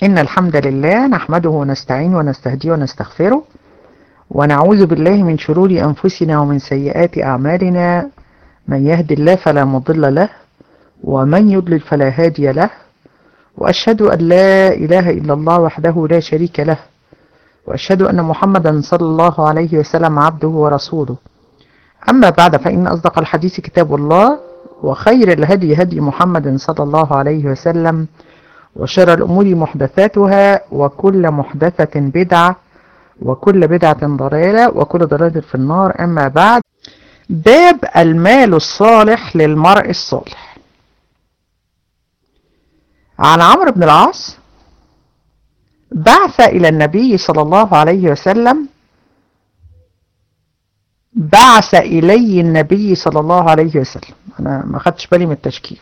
إن الحمد لله نحمده ونستعين ونستهديه ونستغفره ونعوذ بالله من شرور أنفسنا ومن سيئات أعمالنا من يهد الله فلا مضل له ومن يضلل فلا هادي له وأشهد أن لا إله إلا الله وحده لا شريك له وأشهد أن محمدا صلى الله عليه وسلم عبده ورسوله أما بعد فإن أصدق الحديث كتاب الله وخير الهدي هدي محمد صلى الله عليه وسلم وشر الأمور محدثاتها وكل محدثة بدعة وكل بدعة ضلالة وكل ضلالة في النار أما بعد باب المال الصالح للمرء الصالح عن عمرو بن العاص بعث إلى النبي صلى الله عليه وسلم بعث إلي النبي صلى الله عليه وسلم أنا ما خدتش بالي من التشكيل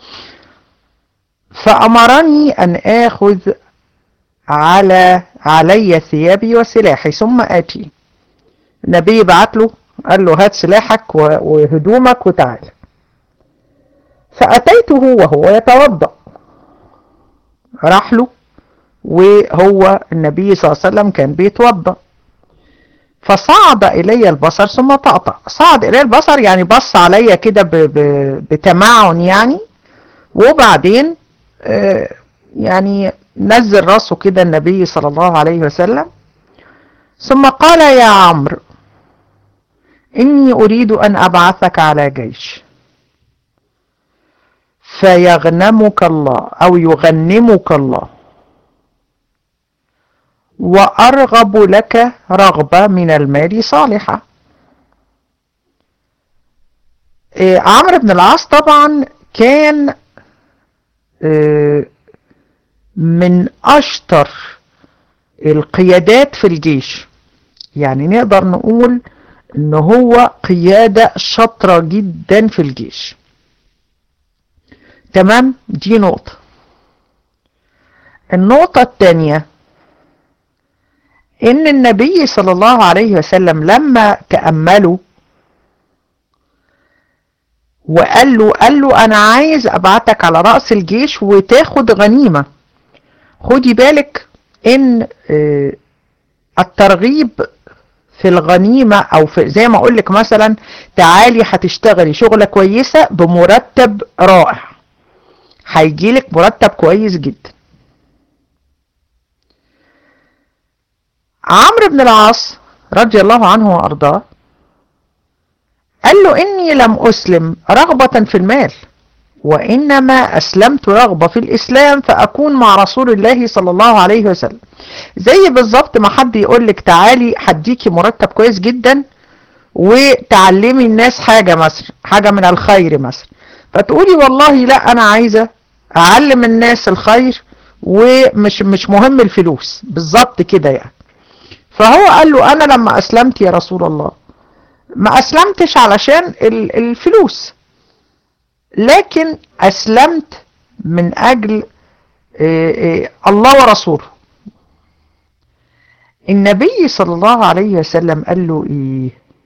فأمرني أن آخذ على علي ثيابي وسلاحي ثم آتي النبي بعت له قال له هات سلاحك وهدومك وتعال فأتيته وهو يتوضأ راح له وهو النبي صلى الله عليه وسلم كان بيتوضأ فصعد إلي البصر ثم طقطق صعد إلي البصر يعني بص عليا كده بتمعن يعني وبعدين آه يعني نزل راسه كده النبي صلى الله عليه وسلم ثم قال يا عمرو إني أريد أن أبعثك على جيش فيغنمك الله أو يغنمك الله وأرغب لك رغبة من المال صالحة إيه عمرو بن العاص طبعا كان إيه من أشطر القيادات في الجيش يعني نقدر نقول ان هو قيادة شاطرة جدا في الجيش تمام دي نقطة النقطة الثانية ان النبي صلى الله عليه وسلم لما تأملوا وقال له قال له انا عايز ابعتك على رأس الجيش وتاخد غنيمة خدي بالك ان الترغيب في الغنيمة او في زي ما اقول لك مثلا تعالي هتشتغلي شغلة كويسة بمرتب رائع هيجيلك مرتب كويس جدا عمرو بن العاص رضي الله عنه وارضاه قال له اني لم اسلم رغبة في المال وانما اسلمت رغبة في الاسلام فاكون مع رسول الله صلى الله عليه وسلم زي بالظبط ما حد يقول لك تعالي هديكي مرتب كويس جدا وتعلمي الناس حاجة مثلا حاجة من الخير مثلا فتقولي والله لا انا عايزة اعلم الناس الخير ومش مش مهم الفلوس بالظبط كده يعني فهو قال له انا لما اسلمت يا رسول الله ما اسلمتش علشان الفلوس لكن اسلمت من اجل الله ورسوله النبي صلى الله عليه وسلم قال له ايه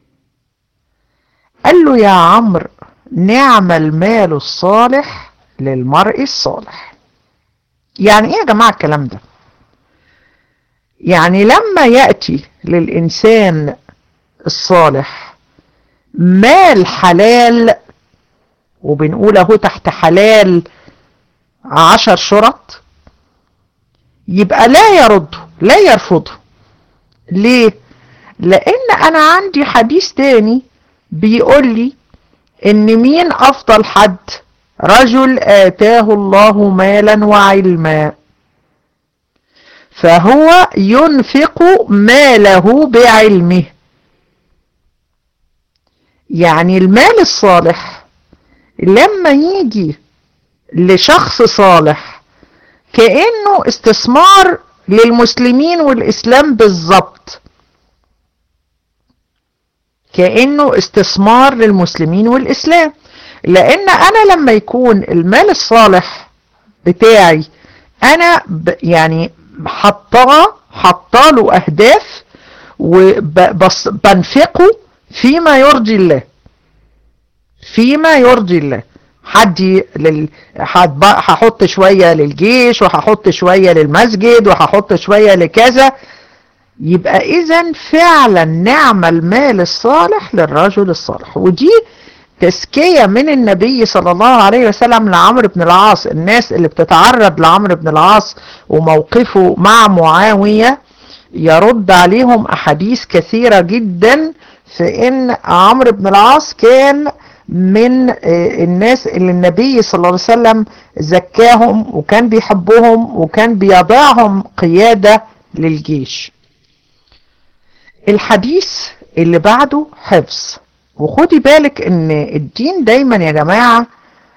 قال له يا عمرو نعم المال الصالح للمرء الصالح يعني ايه يا جماعة الكلام ده يعني لما يأتي للإنسان الصالح مال حلال وبنقول اهو تحت حلال عشر شرط يبقى لا يرده لا يرفضه ليه لان انا عندي حديث تاني بيقول لي ان مين افضل حد رجل اتاه الله مالا وعلما فهو ينفق ماله بعلمه يعني المال الصالح لما يجي لشخص صالح كأنه استثمار للمسلمين والإسلام بالظبط كأنه استثمار للمسلمين والإسلام لأن أنا لما يكون المال الصالح بتاعي أنا يعني حطاه حطاله أهداف وبنفقه فيما يرضي الله فيما يرضي الله حدي لل... حد... هحط شوية للجيش وهحط شوية للمسجد وهحط شوية لكذا يبقى اذا فعلا نعم المال الصالح للرجل الصالح ودي تزكية من النبي صلى الله عليه وسلم لعمرو بن العاص الناس اللي بتتعرض لعمرو بن العاص وموقفه مع معاوية يرد عليهم أحاديث كثيرة جدا في ان عمرو بن العاص كان من الناس اللي النبي صلى الله عليه وسلم زكاهم وكان بيحبهم وكان بيضعهم قيادة للجيش الحديث اللي بعده حفظ وخدي بالك ان الدين دايما يا جماعة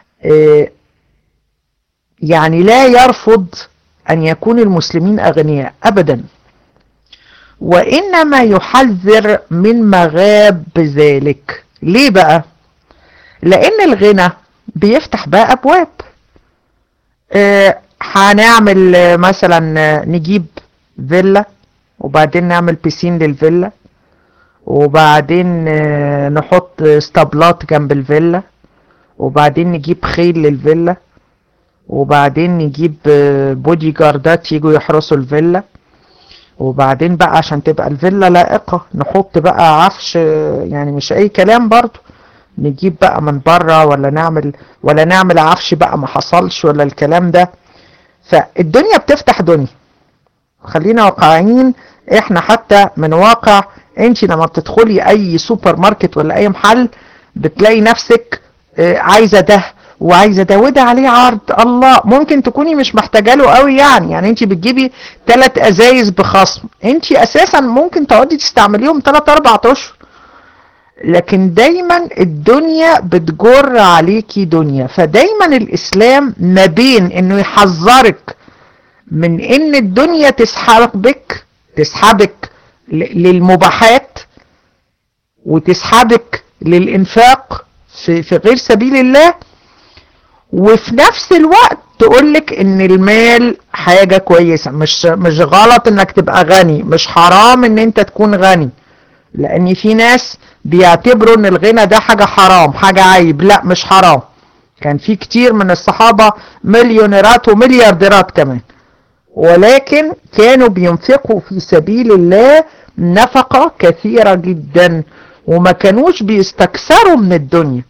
يعني لا يرفض ان يكون المسلمين اغنياء ابدا وانما يحذر من مغاب ذلك ليه بقى لان الغنى بيفتح بقى ابواب اه هنعمل مثلا نجيب فيلا وبعدين نعمل بيسين للفيلا وبعدين اه نحط اسطبلات جنب الفيلا وبعدين نجيب خيل للفيلا وبعدين نجيب بودي جاردات يجوا يحرسوا الفيلا وبعدين بقى عشان تبقى الفيلا لائقة نحط بقى عفش يعني مش اي كلام برضو نجيب بقى من بره ولا نعمل ولا نعمل عفش بقى ما حصلش ولا الكلام ده فالدنيا بتفتح دنيا خلينا واقعيين احنا حتى من واقع انت لما بتدخلي اي سوبر ماركت ولا اي محل بتلاقي نفسك عايزة ده وعايزة ده وده عليه عرض الله ممكن تكوني مش محتاجة له قوي يعني يعني انت بتجيبي ثلاث ازايز بخصم انت اساسا ممكن تقعدي تستعمليهم 3 4 اشهر لكن دايما الدنيا بتجر عليكي دنيا فدايما الاسلام ما بين انه يحذرك من ان الدنيا تسحبك بك تسحبك للمباحات وتسحبك للانفاق في, في غير سبيل الله وفي نفس الوقت تقولك ان المال حاجة كويسة مش مش غلط انك تبقى غني مش حرام ان انت تكون غني لان في ناس بيعتبروا ان الغنى ده حاجة حرام حاجة عيب لا مش حرام كان في كتير من الصحابة مليونيرات ومليارديرات كمان ولكن كانوا بينفقوا في سبيل الله نفقة كثيرة جدا وما كانوش بيستكثروا من الدنيا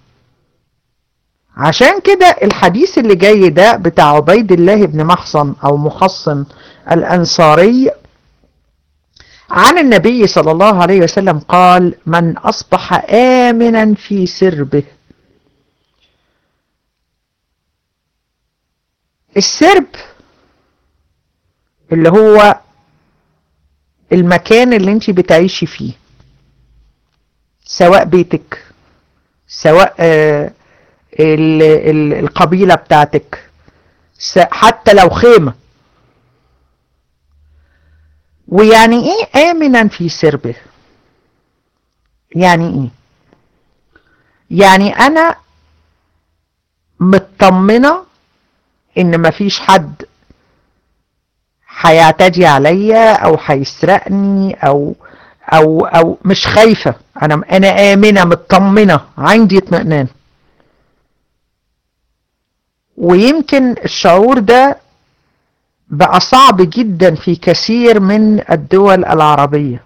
عشان كده الحديث اللي جاي ده بتاع عبيد الله بن محصن او محصن الانصاري عن النبي صلى الله عليه وسلم قال من اصبح امنا في سربه السرب اللي هو المكان اللي انت بتعيشي فيه سواء بيتك سواء آه ال ال القبيلة بتاعتك حتى لو خيمة ويعني ايه امنا في سربه يعني ايه يعني انا مطمنة ان مفيش حد هيعتدي عليا او هيسرقني او او او مش خايفة انا انا امنة مطمنة عندي اطمئنان ويمكن الشعور ده بقى صعب جدا في كثير من الدول العربية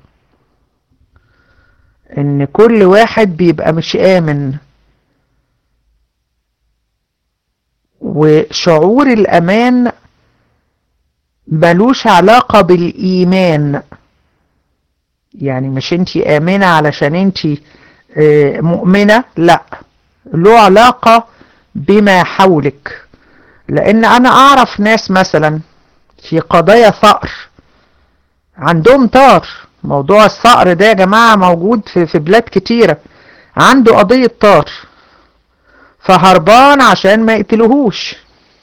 ان كل واحد بيبقى مش امن وشعور الامان ملوش علاقة بالايمان يعني مش انتي امنة علشان انتي مؤمنة لا له علاقة بما حولك لان انا اعرف ناس مثلا في قضايا ثأر عندهم طار موضوع الثأر ده يا جماعة موجود في, في بلاد كتيرة عنده قضية طار فهربان عشان ما يقتلوهوش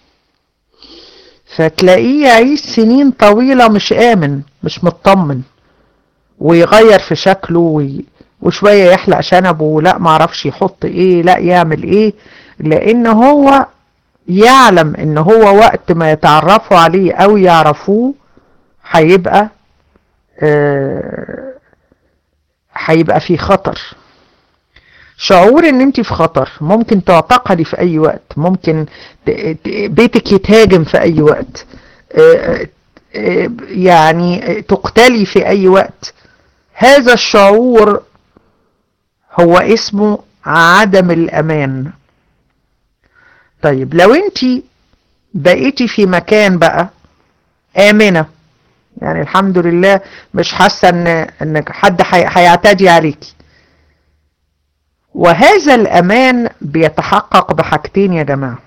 فتلاقيه يعيش سنين طويلة مش آمن مش مطمن ويغير في شكله وي... وشوية يحلق شنبه لا معرفش يحط ايه لا يعمل ايه لان هو يعلم ان هو وقت ما يتعرفوا عليه او يعرفوه هيبقى هيبقى في خطر شعور ان انت في خطر ممكن تعتقلي في اي وقت ممكن بيتك يتهاجم في اي وقت يعني تقتلي في اي وقت هذا الشعور هو اسمه عدم الامان طيب لو انت بقيتي في مكان بقى امنه يعني الحمد لله مش حاسه ان ان حد هيعتدي عليكي وهذا الامان بيتحقق بحاجتين يا جماعه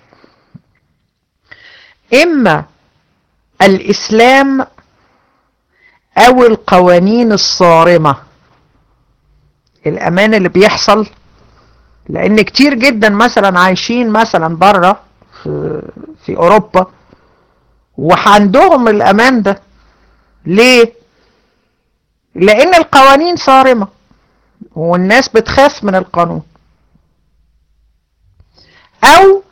اما الاسلام او القوانين الصارمه الامان اللي بيحصل لان كتير جدا مثلا عايشين مثلا بره في, في اوروبا وعندهم الامان ده ليه لان القوانين صارمة والناس بتخاف من القانون او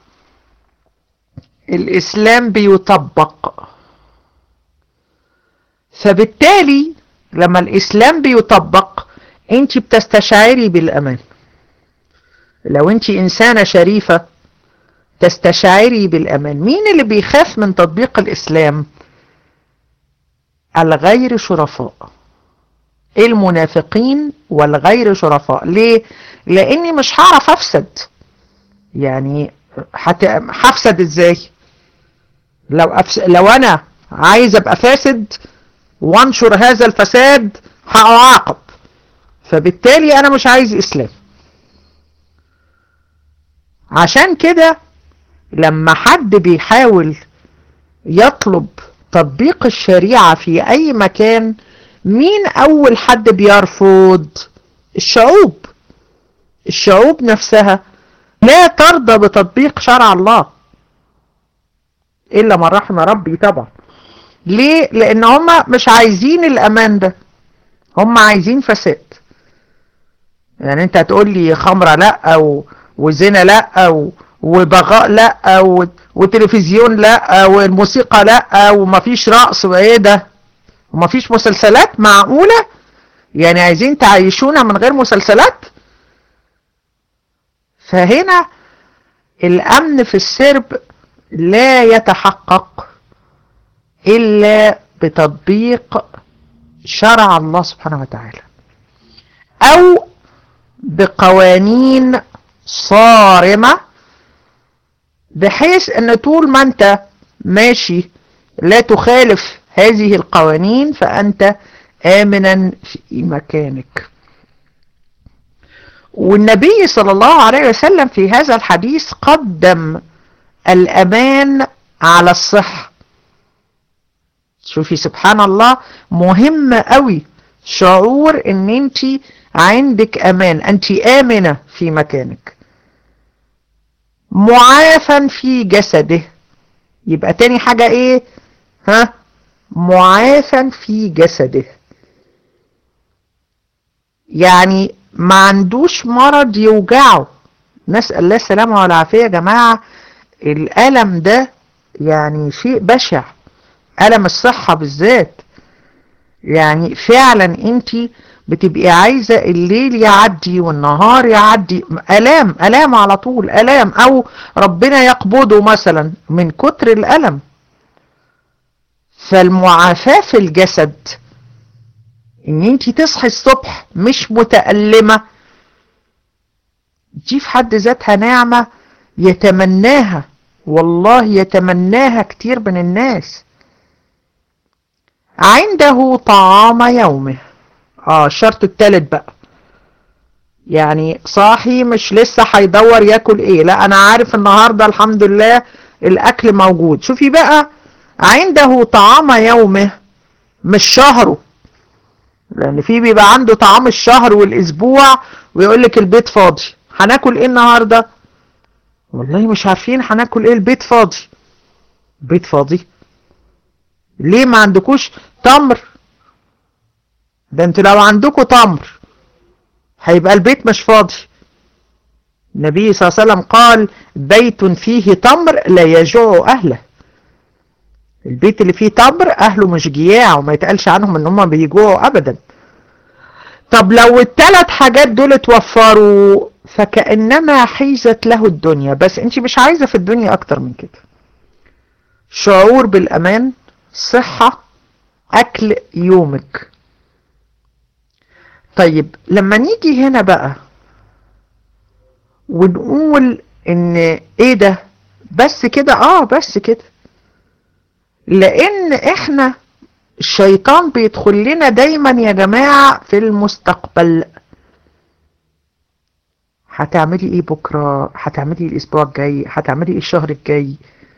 الاسلام بيطبق فبالتالي لما الاسلام بيطبق انت بتستشعري بالامان لو انت انسانة شريفة تستشعري بالامان مين اللي بيخاف من تطبيق الاسلام الغير شرفاء المنافقين والغير شرفاء ليه لاني مش هعرف افسد يعني هفسد ازاي لو أفس... لو انا عايز ابقى فاسد وانشر هذا الفساد هأعاقب فبالتالي انا مش عايز اسلام عشان كده لما حد بيحاول يطلب تطبيق الشريعة في أي مكان مين أول حد بيرفض الشعوب الشعوب نفسها لا ترضى بتطبيق شرع الله إلا من رحم ربي طبعا ليه؟ لأن هم مش عايزين الأمان ده هم عايزين فساد يعني انت هتقول لي خمرة لا و... وزنا لا و... وبغاء لا و... وتلفزيون لا والموسيقى لا ومفيش رقص وايه ده ومفيش مسلسلات معقولة يعني عايزين تعيشونا من غير مسلسلات فهنا الامن في السرب لا يتحقق الا بتطبيق شرع الله سبحانه وتعالى او بقوانين صارمه بحيث ان طول ما انت ماشي لا تخالف هذه القوانين فانت امنا في مكانك والنبي صلى الله عليه وسلم في هذا الحديث قدم الامان على الصحة شوفي سبحان الله مهم قوي شعور ان انت عندك امان انت امنة في مكانك معافا في جسده يبقى تاني حاجة ايه ها معافا في جسده يعني ما عندوش مرض يوجعه نسأل الله السلامة والعافية يا جماعة الألم ده يعني شيء بشع ألم الصحة بالذات يعني فعلا انت بتبقي عايزة الليل يعدي والنهار يعدي ألام ألام على طول ألام أو ربنا يقبضه مثلا من كتر الألم فالمعافاة في الجسد ان انت تصحي الصبح مش متألمة دي في حد ذاتها نعمة يتمناها والله يتمناها كتير من الناس عنده طعام يومه اه الشرط التالت بقى يعني صاحي مش لسه هيدور ياكل ايه لا انا عارف النهارده الحمد لله الاكل موجود شوفي بقى عنده طعام يومه مش شهره لان في بيبقى عنده طعام الشهر والاسبوع ويقول لك البيت فاضي هناكل ايه النهارده والله مش عارفين هناكل ايه البيت فاضي البيت فاضي ليه ما عندكوش تمر ده انتوا لو عندكم تمر هيبقى البيت مش فاضي النبي صلى الله عليه وسلم قال بيت فيه تمر لا يجوع اهله البيت اللي فيه تمر اهله مش جياع وما يتقالش عنهم ان هم بيجوعوا ابدا طب لو الثلاث حاجات دول اتوفروا فكأنما حيزت له الدنيا بس انت مش عايزة في الدنيا اكتر من كده شعور بالامان صحة اكل يومك طيب لما نيجي هنا بقى ونقول ان ايه ده بس كده اه بس كده لان احنا الشيطان بيدخل لنا دايما يا جماعة في المستقبل هتعملي ايه بكرة هتعملي الاسبوع الجاي هتعملي ايه الشهر الجاي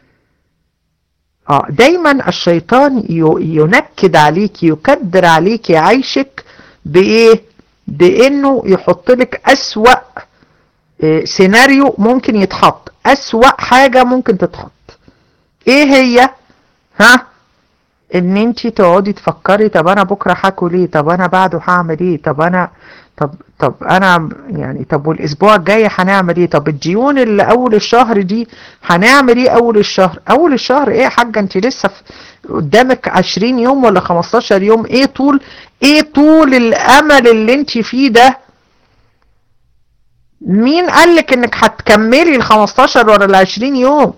اه دايما الشيطان ينكد عليك يكدر عليك عيشك بايه بانه يحط لك اسوأ اه سيناريو ممكن يتحط اسوأ حاجة ممكن تتحط ايه هي ها ان انت تقعدي تفكري طب انا بكره هاكل ايه طب انا بعده هعمل ايه طب انا طب طب انا يعني طب والاسبوع الجاي هنعمل ايه طب الديون اللي اول الشهر دي هنعمل ايه اول الشهر اول الشهر ايه يا حاجه انت لسه قدامك 20 يوم ولا 15 يوم ايه طول ايه طول الامل اللي انت فيه ده مين قالك انك هتكملي ال 15 ولا ال 20 يوم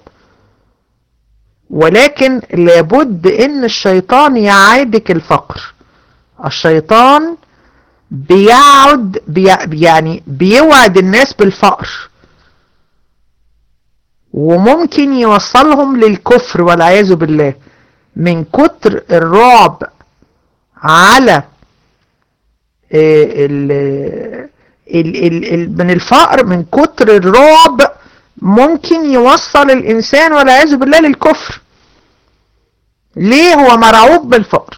ولكن لابد ان الشيطان يعادك الفقر الشيطان بيعد بي يعني بيوعد الناس بالفقر وممكن يوصلهم للكفر والعياذ بالله من كتر الرعب على ال ال ال ال من الفقر من كتر الرعب ممكن يوصل الإنسان والعياذ بالله للكفر ليه هو مرعوب بالفقر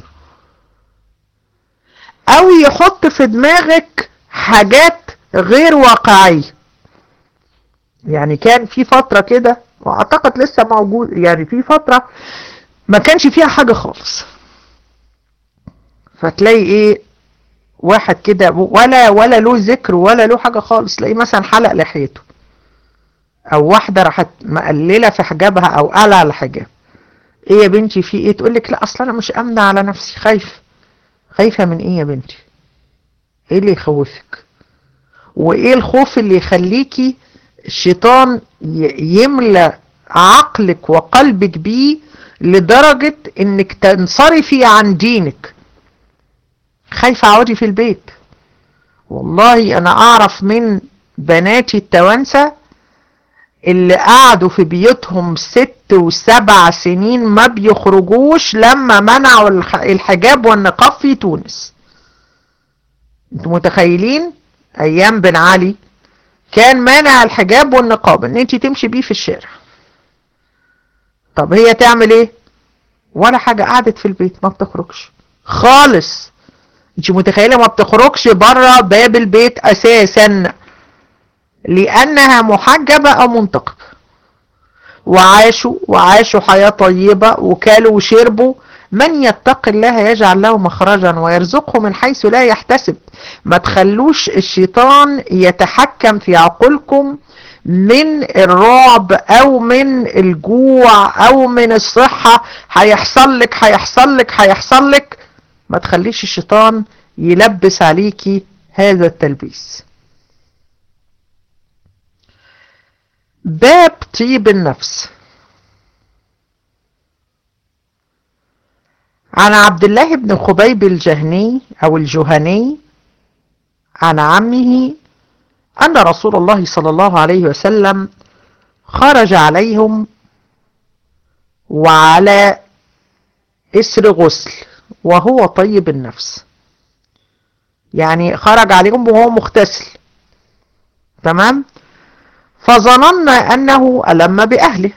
أو يحط في دماغك حاجات غير واقعية يعني كان في فترة كده وأعتقد لسه موجود يعني في فترة ما كانش فيها حاجة خالص فتلاقي ايه واحد كده ولا ولا له ذكر ولا له حاجة خالص تلاقيه مثلا حلق لحيته او واحده راحت مقلله في حجابها او قلع الحجاب ايه يا بنتي في ايه تقول لك لا اصل انا مش امنه على نفسي خايف خايفه من ايه يا بنتي ايه اللي يخوفك وايه الخوف اللي يخليكي الشيطان يملى عقلك وقلبك بيه لدرجة انك تنصرفي عن دينك خايفة اقعدي في البيت والله انا اعرف من بناتي التوانسة اللي قعدوا في بيوتهم ست وسبع سنين ما بيخرجوش لما منعوا الحجاب والنقاب في تونس انتوا متخيلين ايام بن علي كان مانع الحجاب والنقاب ان انت تمشي بيه في الشارع طب هي تعمل ايه ولا حاجة قعدت في البيت ما بتخرجش خالص انت متخيلة ما بتخرجش بره باب البيت اساسا لأنها محجبة أو منتقبة وعاشوا وعاشوا حياة طيبة وكلوا وشربوا من يتق الله يجعل له مخرجا ويرزقه من حيث لا يحتسب ما تخلوش الشيطان يتحكم في عقولكم من الرعب او من الجوع او من الصحة هيحصل لك هيحصل لك هيحصل لك ما تخليش الشيطان يلبس عليكي هذا التلبيس باب طيب النفس عن عبد الله بن خبيب الجهني أو الجهني عن عمه أن رسول الله صلى الله عليه وسلم خرج عليهم وعلى إسر غسل وهو طيب النفس يعني خرج عليهم وهو مغتسل تمام فظننا أنه ألم بأهله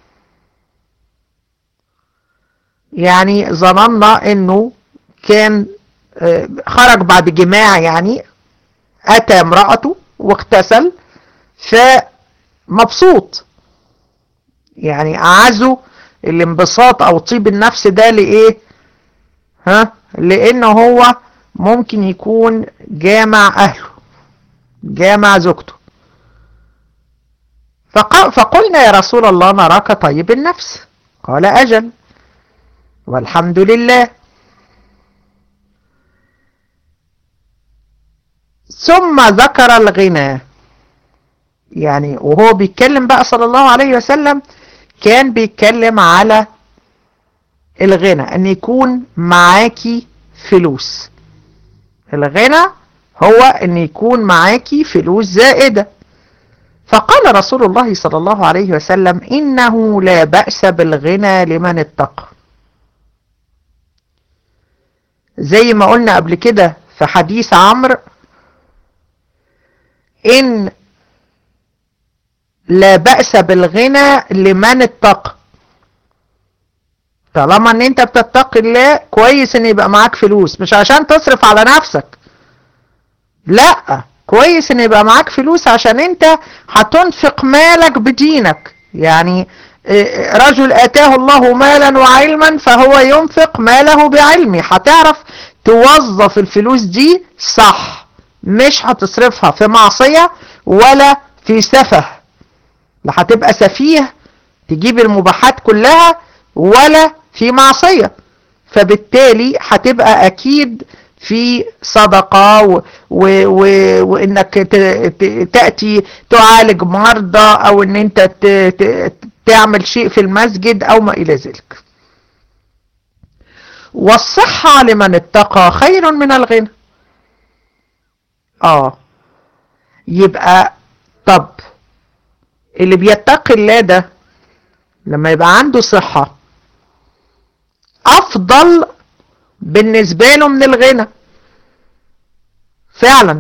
يعني ظننا أنه كان خرج بعد جماع يعني أتى امرأته واغتسل فمبسوط يعني أعزوا الانبساط أو طيب النفس ده لإيه ها لأنه هو ممكن يكون جامع أهله جامع زوجته فقلنا يا رسول الله نراك طيب النفس قال أجل والحمد لله ثم ذكر الغنى يعني وهو بيتكلم بقى صلى الله عليه وسلم كان بيتكلم على الغنى ان يكون معاكي فلوس الغنى هو ان يكون معاكي فلوس زائدة فقال رسول الله صلى الله عليه وسلم انه لا بأس بالغنى لمن اتقى زي ما قلنا قبل كده في حديث عمرو ان لا بأس بالغنى لمن اتقى طالما ان انت بتتقي الله كويس ان يبقى معاك فلوس مش عشان تصرف على نفسك لا كويس ان يبقى معاك فلوس عشان انت هتنفق مالك بدينك يعني رجل اتاه الله مالا وعلما فهو ينفق ماله بعلمه هتعرف توظف الفلوس دي صح مش هتصرفها في معصية ولا في سفه لا هتبقى سفيه تجيب المباحات كلها ولا في معصية فبالتالي هتبقى اكيد في صدقة و و و وانك تأتي تعالج مرضى او ان انت ت ت تعمل شيء في المسجد او ما الى ذلك والصحة لمن اتقى خير من الغنى اه يبقى طب اللي بيتقي الله ده لما يبقى عنده صحة افضل بالنسبة له من الغنى فعلا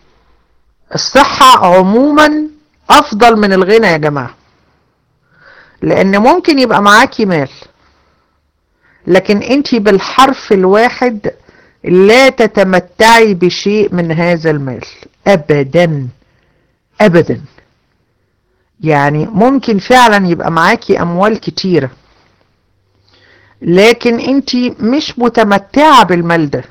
الصحة عموما افضل من الغنى يا جماعة لان ممكن يبقى معاكي مال لكن انت بالحرف الواحد لا تتمتعي بشيء من هذا المال ابدا ابدا يعني ممكن فعلا يبقى معاكي اموال كتيرة لكن انت مش متمتعة بالمال ده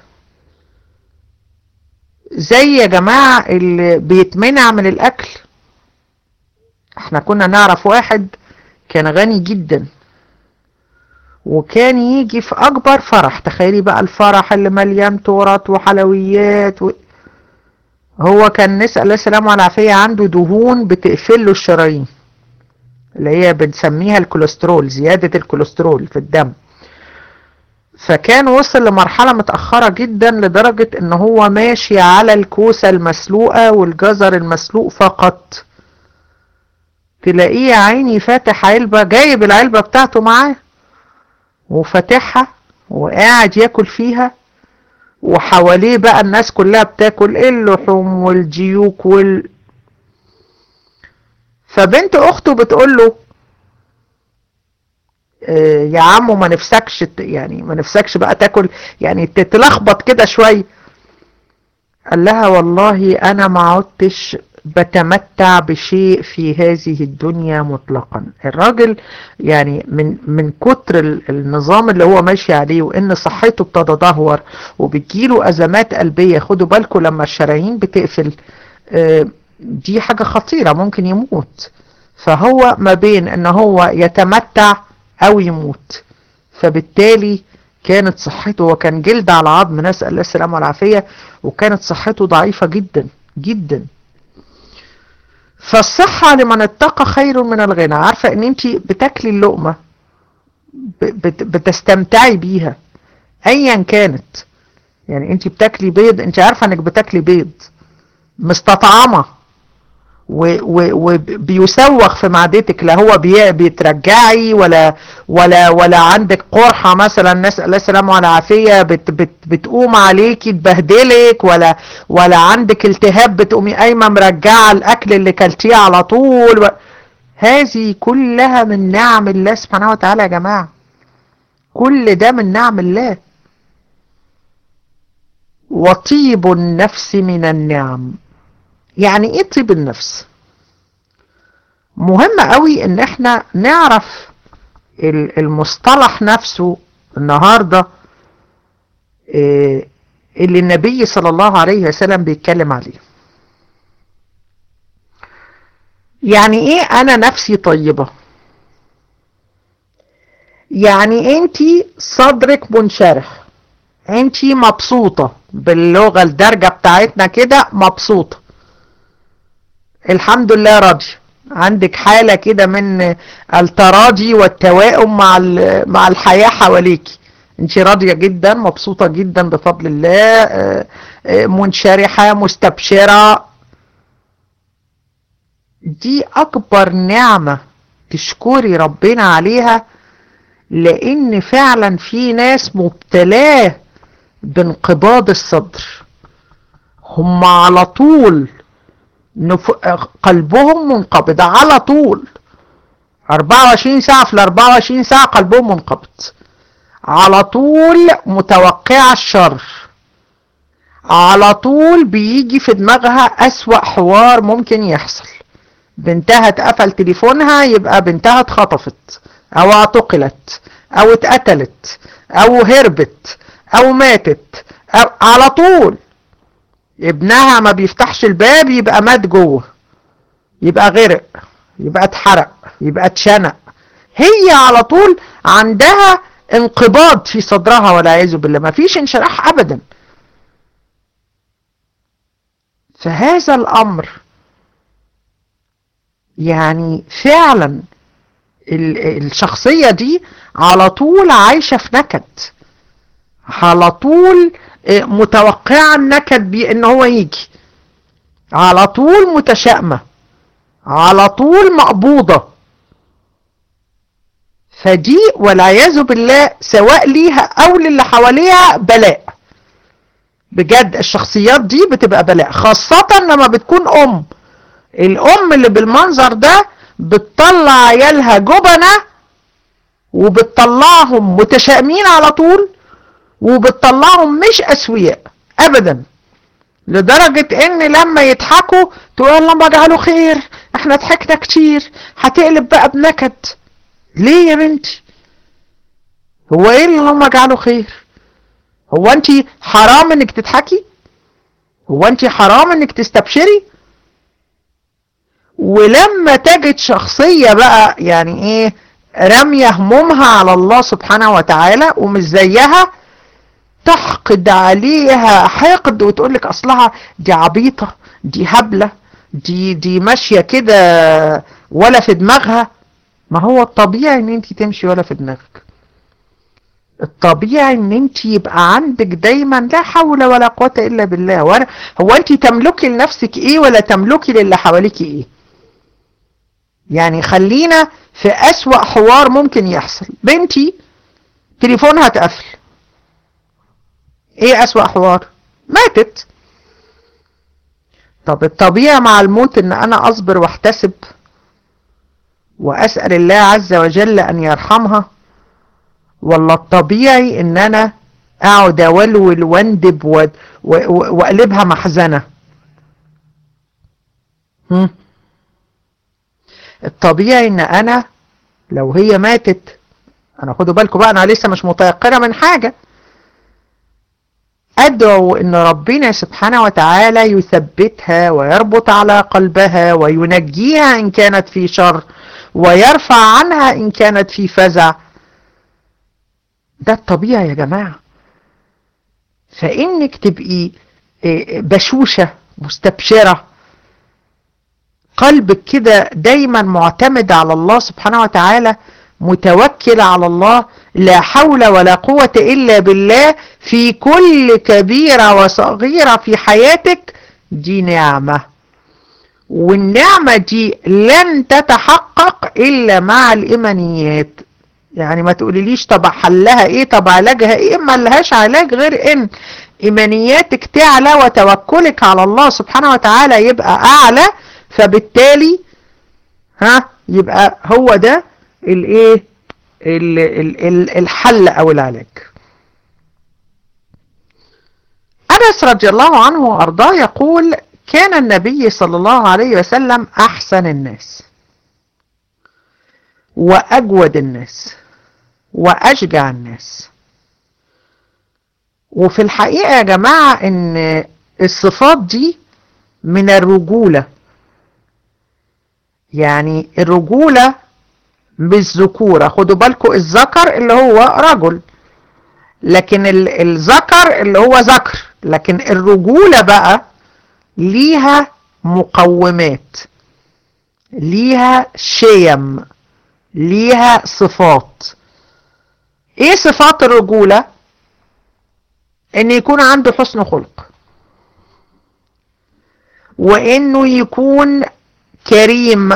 زي يا جماعة اللي بيتمنع من الاكل احنا كنا نعرف واحد كان غني جدا وكان يجي في اكبر فرح تخيلي بقى الفرح اللي مليان تورت وحلويات و... هو كان نسأل الله السلامة والعافية عنده دهون بتقفل له الشرايين اللي هي بنسميها الكوليسترول زيادة الكوليسترول في الدم فكان وصل لمرحلة متأخرة جدا لدرجة ان هو ماشي على الكوسة المسلوقة والجزر المسلوق فقط تلاقيه عيني فاتح علبة جايب العلبة بتاعته معاه وفاتحها وقاعد ياكل فيها وحواليه بقى الناس كلها بتاكل اللحوم والجيوك وال فبنت اخته بتقول له اه يا عمو ما نفسكش يعني ما نفسكش بقى تاكل يعني تتلخبط كده شويه قال لها والله انا ما عدتش بتمتع بشيء في هذه الدنيا مطلقا الراجل يعني من من كتر النظام اللي هو ماشي عليه وان صحته بتتدهور وبتجيله ازمات قلبيه خدوا بالكم لما الشرايين بتقفل دي حاجه خطيره ممكن يموت فهو ما بين ان هو يتمتع او يموت فبالتالي كانت صحته وكان جلد على عظم نسأل الله السلامة والعافية وكانت صحته ضعيفة جدا جدا فالصحة لمن اتقى خير من الغنى عارفة ان انت بتاكلي اللقمة بتستمتعي بيها ايا كانت يعني انت بتاكلي بيض انت عارفة انك بتاكلي بيض مستطعمة وبيسوغ في معدتك لا هو بيترجعي ولا ولا ولا عندك قرحه مثلا نسال الله السلامه والعافيه بت بت بتقوم عليكي تبهدلك ولا ولا عندك التهاب بتقومي قايمه مرجعه الاكل اللي كلتيه على طول و... هذه كلها من نعم الله سبحانه وتعالى يا جماعه كل ده من نعم الله وطيب النفس من النعم يعني ايه طيب النفس مهم قوي ان احنا نعرف المصطلح نفسه النهاردة اللي النبي صلى الله عليه وسلم بيتكلم عليه يعني ايه انا نفسي طيبة يعني انتي صدرك منشرح انتي مبسوطة باللغة الدرجة بتاعتنا كده مبسوطة الحمد لله راضي عندك حالة كده من التراضي والتوائم مع مع الحياة حواليك انت راضية جدا مبسوطة جدا بفضل الله منشرحة مستبشرة دي اكبر نعمة تشكري ربنا عليها لان فعلا في ناس مبتلاه بانقباض الصدر هم على طول نف... قلبهم منقبض على طول 24 ساعة في ال 24 ساعة قلبهم منقبض على طول متوقع الشر على طول بيجي في دماغها أسوأ حوار ممكن يحصل بنتها اتقفل تليفونها يبقى بنتها اتخطفت او اعتقلت او اتقتلت او هربت او ماتت أو على طول ابنها ما بيفتحش الباب يبقى مات جوه يبقى غرق يبقى اتحرق يبقى اتشنق هي على طول عندها انقباض في صدرها والعياذ بالله ما فيش انشراح ابدا فهذا الامر يعني فعلا الشخصية دي على طول عايشة في نكد على طول متوقعة النكد بيه ان هو يجي على طول متشائمة على طول مقبوضة فدي والعياذ بالله سواء ليها او للي حواليها بلاء بجد الشخصيات دي بتبقى بلاء خاصة لما بتكون ام الام اللي بالمنظر ده بتطلع عيالها جبنة وبتطلعهم متشائمين على طول وبتطلعهم مش اسوياء ابدا لدرجة ان لما يضحكوا تقول اللهم اجعله خير احنا ضحكنا كتير هتقلب بقى بنكد ليه يا بنتي هو ايه اللي اللهم اجعله خير هو انت حرام انك تضحكي هو انت حرام انك تستبشري ولما تجد شخصية بقى يعني ايه رمية همومها على الله سبحانه وتعالى ومش زيها تحقد عليها حقد وتقول لك اصلها دي عبيطة دي هبلة دي دي ماشية كده ولا في دماغها ما هو الطبيعي ان انت تمشي ولا في دماغك الطبيعي ان انت يبقى عندك دايما لا حول ولا قوة الا بالله وانا هو انت تملكي لنفسك ايه ولا تملكي للي حواليك ايه يعني خلينا في اسوأ حوار ممكن يحصل بنتي تليفونها اتقفل ايه اسوأ حوار ماتت طب الطبيعي مع الموت ان انا اصبر واحتسب واسأل الله عز وجل ان يرحمها ولا الطبيعي ان انا اقعد اولول واندب واقلبها محزنة هم؟ الطبيعي ان انا لو هي ماتت انا خدوا بالكم بقى انا لسه مش متيقنة من حاجة ادعو ان ربنا سبحانه وتعالى يثبتها ويربط على قلبها وينجيها ان كانت في شر ويرفع عنها ان كانت في فزع ده الطبيعي يا جماعة فانك تبقي بشوشة مستبشرة قلبك كده دايما معتمد على الله سبحانه وتعالى متوكل على الله لا حول ولا قوة إلا بالله في كل كبيرة وصغيرة في حياتك دي نعمة والنعمة دي لن تتحقق إلا مع الإيمانيات يعني ما تقوليليش طب حلها ايه طب علاجها ايه ما لهاش علاج غير ان ايمانياتك تعلى وتوكلك على الله سبحانه وتعالى يبقى اعلى فبالتالي ها يبقى هو ده الايه الحل او العلاج انس رضي الله عنه وارضاه يقول كان النبي صلى الله عليه وسلم احسن الناس واجود الناس واشجع الناس وفي الحقيقة يا جماعة ان الصفات دي من الرجولة يعني الرجولة مش ذكورة خدوا بالكم الذكر اللي هو رجل لكن الذكر اللي هو ذكر لكن الرجولة بقى ليها مقومات ليها شيم ليها صفات ايه صفات الرجولة ان يكون عنده حسن خلق وانه يكون كريم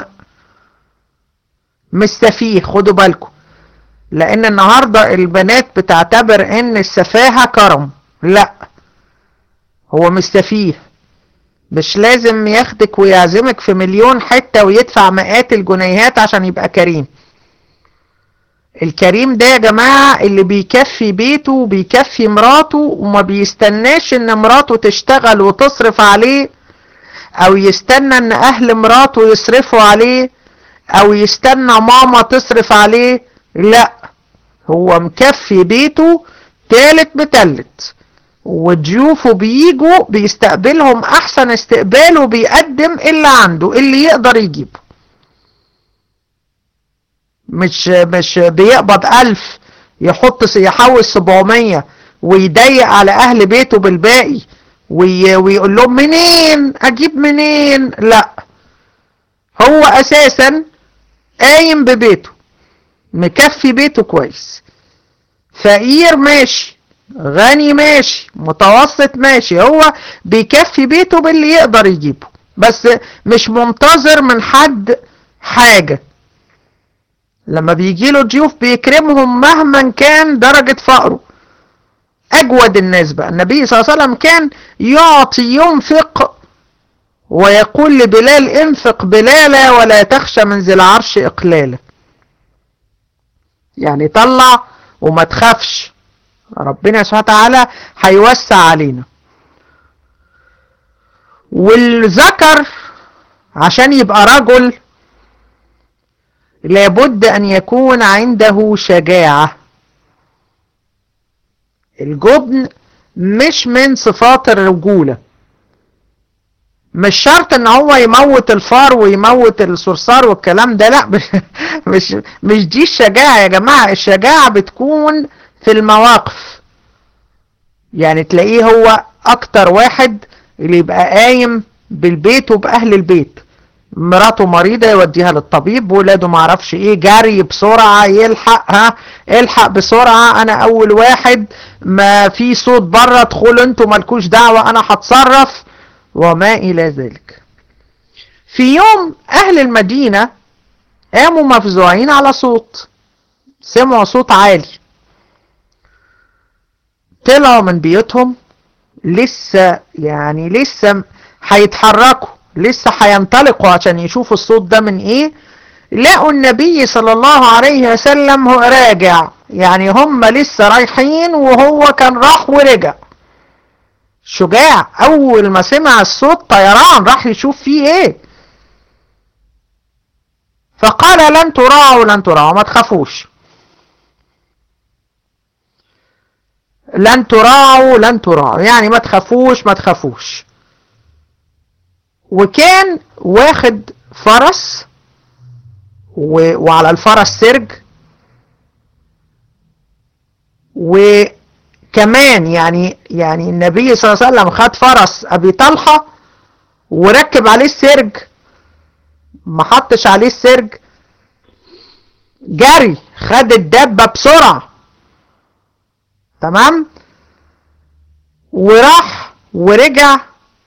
مستفيه خدوا بالكم لان النهاردة البنات بتعتبر ان السفاهة كرم لا هو مستفيه مش لازم ياخدك ويعزمك في مليون حتة ويدفع مئات الجنيهات عشان يبقى كريم الكريم ده يا جماعة اللي بيكفي بيته وبيكفي مراته وما بيستناش ان مراته تشتغل وتصرف عليه او يستنى ان اهل مراته يصرفوا عليه او يستنى ماما تصرف عليه لا هو مكفي بيته تالت بتالت وضيوفه بيجوا بيستقبلهم احسن استقبال وبيقدم اللي عنده اللي يقدر يجيبه مش مش بيقبض ألف يحط يحوش 700 ويضيق على أهل بيته بالباقي وي ويقول لهم منين أجيب منين لا هو أساسا قايم ببيته مكفي بيته كويس فقير ماشي غني ماشي متوسط ماشي هو بيكفي بيته باللي يقدر يجيبه بس مش منتظر من حد حاجة لما بيجي له ضيوف بيكرمهم مهما كان درجة فقره أجود الناس بقى النبي صلى الله عليه وسلم كان يعطي ينفق ويقول لبلال انفق بلالا ولا تخشى من ذي العرش إقلالا يعني طلع وما تخافش ربنا سبحانه وتعالى هيوسع علينا والذكر عشان يبقى رجل لابد ان يكون عنده شجاعة الجبن مش من صفات الرجولة مش شرط ان هو يموت الفار ويموت الصرصار والكلام ده لا مش مش, مش دي الشجاعة يا جماعة الشجاعة بتكون في المواقف يعني تلاقيه هو اكتر واحد اللي يبقى قايم بالبيت وبأهل البيت مراته مريضة يوديها للطبيب ولاده معرفش ايه جري بسرعة يلحق ها الحق بسرعة انا اول واحد ما في صوت بره ادخلوا انتوا مالكوش دعوة انا هتصرف وما الى ذلك في يوم اهل المدينة قاموا مفزوعين على صوت سمعوا صوت عالي طلعوا من بيوتهم لسه يعني لسه هيتحركوا لسه هينطلقوا عشان يشوفوا الصوت ده من ايه لقوا النبي صلى الله عليه وسلم هو راجع يعني هم لسه رايحين وهو كان راح ورجع شجاع اول ما سمع الصوت طيران راح يشوف فيه ايه فقال لن تراعوا لن تراعوا ما تخافوش لن تراعوا لن تراعوا يعني ما تخافوش ما تخافوش وكان واخد فرس و... وعلى الفرس سرج وكمان يعني يعني النبي صلى الله عليه وسلم خد فرس ابي طلحه وركب عليه السرج ما حطش عليه السرج جري خد الدبه بسرعه تمام وراح ورجع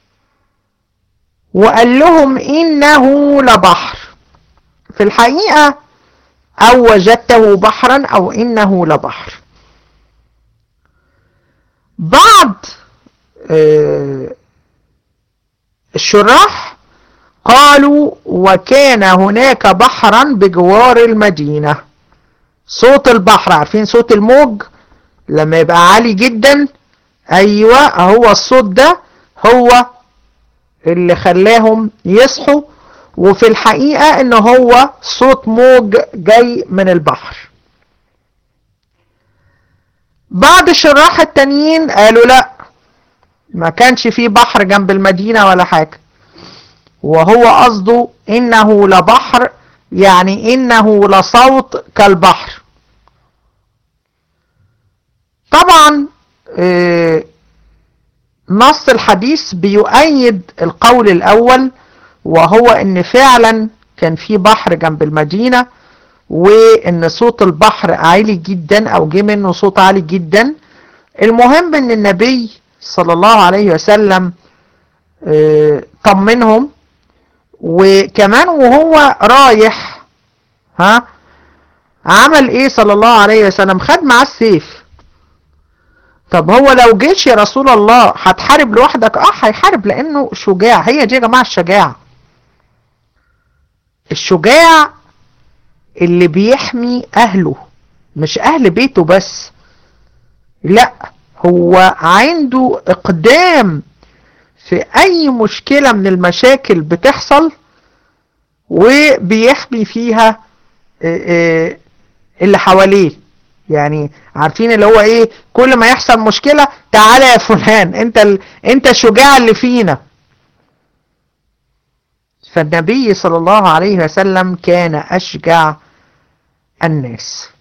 وقال لهم إنه لبحر في الحقيقة أو وجدته بحرا أو إنه لبحر بعض الشراح قالوا وكان هناك بحرا بجوار المدينة صوت البحر عارفين صوت الموج لما يبقى عالي جدا ايوه هو الصوت ده هو اللي خلاهم يصحوا وفي الحقيقة ان هو صوت موج جاي من البحر بعض الشراح التانيين قالوا لا ما كانش فيه بحر جنب المدينة ولا حاجة وهو قصده انه لبحر يعني انه لصوت كالبحر طبعا نص الحديث بيؤيد القول الاول وهو ان فعلا كان في بحر جنب المدينة وان صوت البحر عالي جدا او جه منه صوت عالي جدا المهم ان النبي صلى الله عليه وسلم اه طمنهم وكمان وهو رايح ها عمل ايه صلى الله عليه وسلم خد معاه السيف طب هو لو جيش يا رسول الله هتحارب لوحدك اه هيحارب لانه شجاع هي دي يا جماعه الشجاعه الشجاع اللي بيحمي اهله مش اهل بيته بس لا هو عنده اقدام في اي مشكلة من المشاكل بتحصل وبيحمي فيها اللي حواليه يعني عارفين اللي هو ايه كل ما يحصل مشكلة تعالى يا فلان انت ال... انت الشجاع اللي فينا فالنبي صلى الله عليه وسلم كان اشجع الناس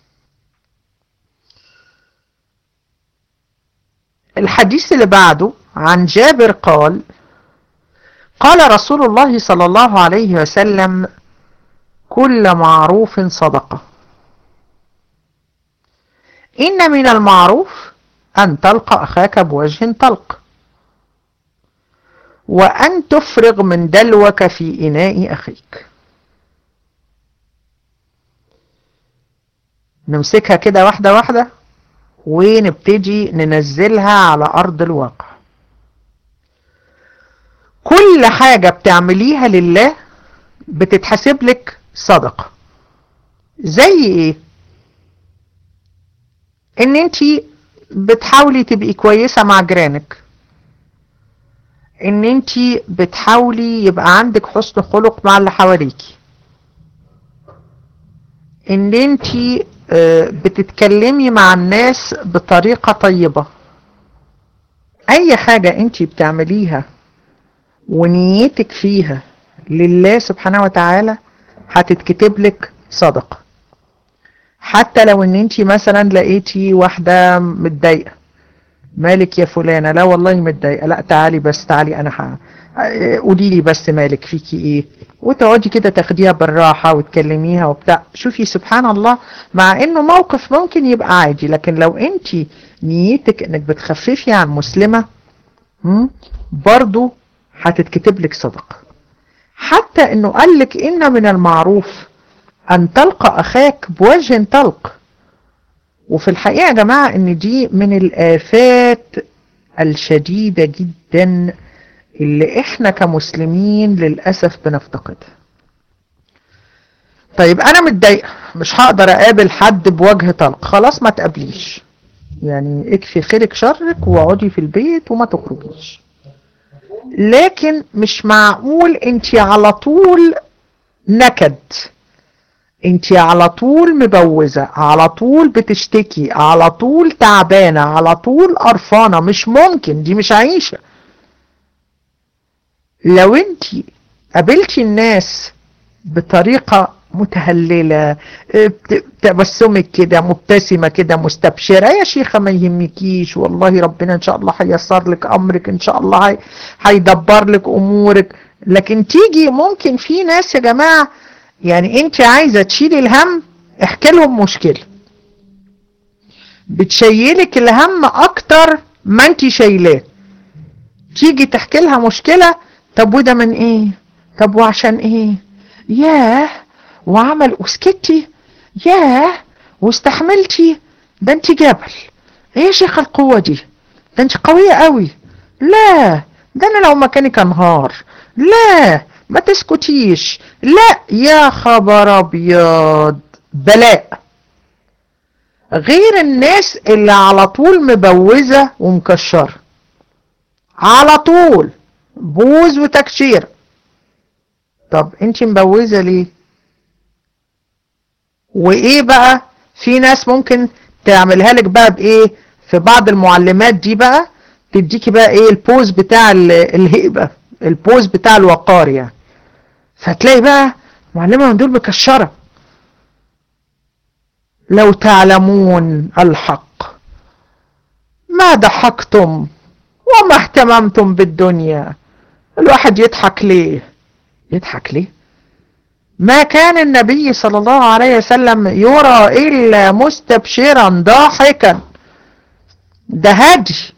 الحديث اللي بعده عن جابر قال قال رسول الله صلى الله عليه وسلم كل معروف صدقة إن من المعروف أن تلقى أخاك بوجه طلق وأن تفرغ من دلوك في إناء أخيك نمسكها كده واحدة واحدة ونبتدي ننزلها على أرض الواقع كل حاجة بتعمليها لله بتتحسب لك صدقة زي ايه ان انت بتحاولي تبقي كويسة مع جيرانك ان انت بتحاولي يبقى عندك حسن خلق مع اللي حواليكي ان انت بتتكلمي مع الناس بطريقة طيبة اي حاجة انت بتعمليها ونيتك فيها لله سبحانه وتعالى هتتكتب لك صدقة حتى لو ان انت مثلا لقيتي واحدة متضايقة مالك يا فلانة لا والله متضايقة لا تعالي بس تعالي انا ح... قولي لي بس مالك فيكي ايه وتقعدي كده تاخديها بالراحة وتكلميها وبتاع شوفي سبحان الله مع انه موقف ممكن يبقى عادي لكن لو انت نيتك انك بتخففي عن مسلمة برضو هتتكتب لك صدقة حتى انه قال لك ان من المعروف ان تلقى اخاك بوجه طلق وفي الحقيقة يا جماعة ان دي من الافات الشديدة جدا اللي احنا كمسلمين للأسف بنفتقدها طيب انا متضايقة مش هقدر اقابل حد بوجه طلق خلاص ما تقابليش يعني اكفي خيرك شرك واقعدي في البيت وما تخرجيش لكن مش معقول انت على طول نكد انت على طول مبوزة على طول بتشتكي على طول تعبانة على طول قرفانة مش ممكن دي مش عيشة لو انت قابلتي الناس بطريقة متهللة تبسمك كده مبتسمة كده مستبشرة يا شيخة ما يهمكيش والله ربنا ان شاء الله هيسر لك امرك ان شاء الله هيدبر لك امورك لكن تيجي ممكن في ناس يا جماعة يعني انت عايزة تشيلي الهم احكي لهم مشكلة بتشيلك الهم اكتر ما انت شايلاه تيجي تحكي لها مشكلة طب وده من ايه طب وعشان ايه ياه وعمل وسكتي ياه واستحملتي ده انت جبل ايه يا شيخ القوة دي ده انت قوية قوي لا ده انا لو مكانك انهار لا ما تسكتيش لا يا خبر ابيض بلاء غير الناس اللي على طول مبوزة ومكشرة على طول بوز وتكشير طب انت مبوزة ليه وايه بقى في ناس ممكن تعملها لك بقى بايه في بعض المعلمات دي بقى تديكي بقى ايه البوز بتاع الهيبة البوز بتاع الوقار يعني فتلاقي بقى معلمة من دول مكشرة لو تعلمون الحق ما ضحكتم وما اهتممتم بالدنيا الواحد يضحك ليه يضحك ليه ما كان النبي صلى الله عليه وسلم يرى إلا مستبشرا ضاحكا ده هدي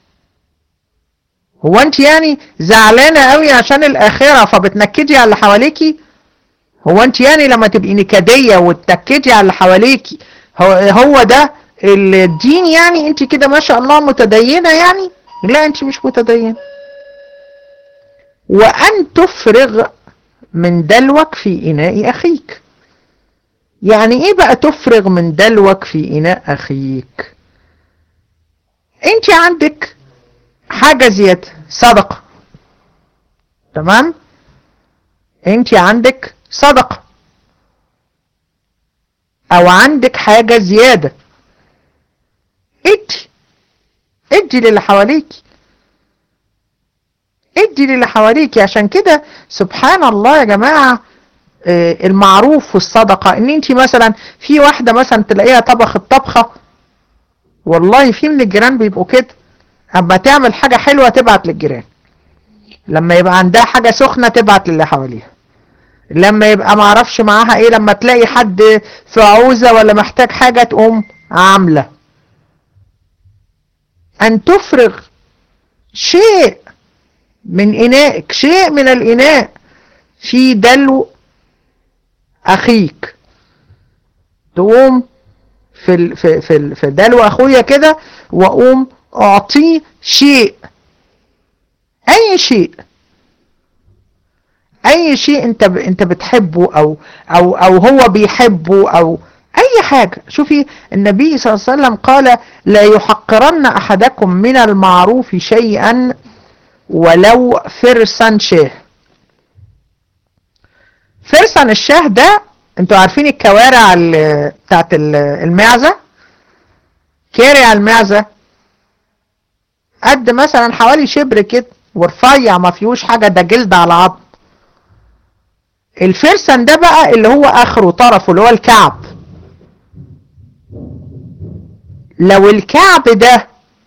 هو انت يعني زعلانة قوي عشان الآخرة فبتنكدي على اللي حواليكي هو انت يعني لما تبقي نكدية وتنكدي على اللي حواليكي هو, هو ده الدين يعني انت كده ما شاء الله متدينة يعني لا انت مش متدينة وأن تفرغ من دلوك في إناء أخيك يعني إيه بقى تفرغ من دلوك في إناء أخيك أنت عندك حاجة زيادة صدقة تمام أنت عندك صدقة أو عندك حاجة زيادة ادي ادي للي حواليكي ادي للي حواليكي عشان كده سبحان الله يا جماعة المعروف والصدقة ان انت مثلا في واحدة مثلا تلاقيها طبخت طبخة والله في من الجيران بيبقوا كده اما تعمل حاجة حلوة تبعت للجيران لما يبقى عندها حاجة سخنة تبعت للي حواليها لما يبقى معرفش معاها ايه لما تلاقي حد في عوزة ولا محتاج حاجة تقوم عاملة ان تفرغ شيء من إنائك شيء من الإناء في دلو أخيك تقوم في ال في في ال في دلو أخويا كده وأقوم أعطيه شيء أي شيء أي شيء أنت ب أنت بتحبه أو أو أو هو بيحبه أو أي حاجة شوفي النبي صلى الله عليه وسلم قال لا يحقرن أحدكم من المعروف شيئا ولو فرسا شاه فرسا الشاه ده انتوا عارفين الكوارع بتاعت المعزة كارع المعزة قد مثلا حوالي شبر كده ورفيع ما فيهوش حاجة ده جلد على عظم الفرسن ده بقى اللي هو اخره طرفه اللي هو الكعب لو الكعب ده